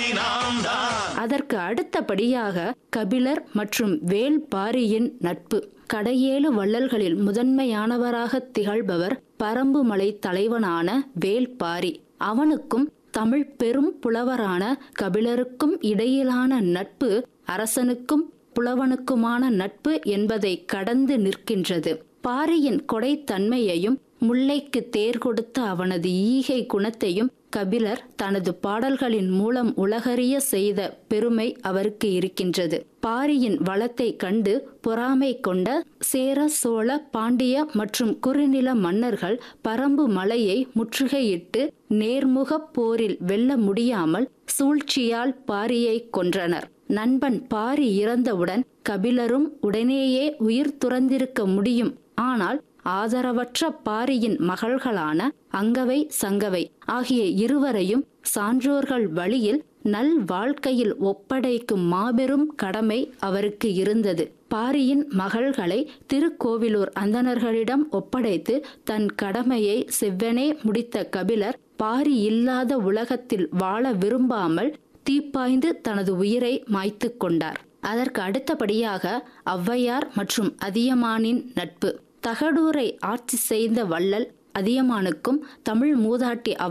நாம் தான் அதற்கு அடுத்தபடியாக கபிலர் மற்றும் வேல்பாரியின் நட்பு கடையேழு வள்ளல்களில் முதன்மையானவராக திகழ்பவர் பரம்புமலை தலைவனான வேல்பாரி அவனுக்கும் தமிழ் பெரும் புலவரான கபிலருக்கும் இடையிலான நட்பு அரசனுக்கும் புலவனுக்குமான நட்பு என்பதை கடந்து நிற்கின்றது பாரியின் கொடைத்தன்மையையும் முல்லைக்கு தேர் கொடுத்த அவனது ஈகை குணத்தையும் கபிலர் தனது பாடல்களின் மூலம் உலகறிய செய்த பெருமை அவருக்கு இருக்கின்றது பாரியின் வளத்தை கண்டு பொறாமை கொண்ட சேர சோழ பாண்டிய மற்றும் குறுநில மன்னர்கள் பரம்பு மலையை முற்றுகையிட்டு நேர்முகப் போரில் வெல்ல முடியாமல் சூழ்ச்சியால் பாரியை கொன்றனர் நண்பன் பாரி இறந்தவுடன் கபிலரும் உடனேயே உயிர் துறந்திருக்க முடியும் ஆனால் ஆதரவற்ற பாரியின் மகள்களான அங்கவை சங்கவை ஆகிய இருவரையும் சான்றோர்கள் வழியில் நல் வாழ்க்கையில் ஒப்படைக்கும் மாபெரும் கடமை அவருக்கு இருந்தது பாரியின் மகள்களை திருக்கோவிலூர் அந்தணர்களிடம் ஒப்படைத்து தன் கடமையை செவ்வனே முடித்த கபிலர் பாரி இல்லாத உலகத்தில் வாழ விரும்பாமல் தீப்பாய்ந்து தனது உயிரை மாய்த்து கொண்டார் அதற்கு அடுத்தபடியாக ஔவையார் மற்றும் அதியமானின் நட்பு தகடூரை ஆட்சி செய்த வள்ளல் அதியமானுக்கும் தமிழ் மூதாட்டி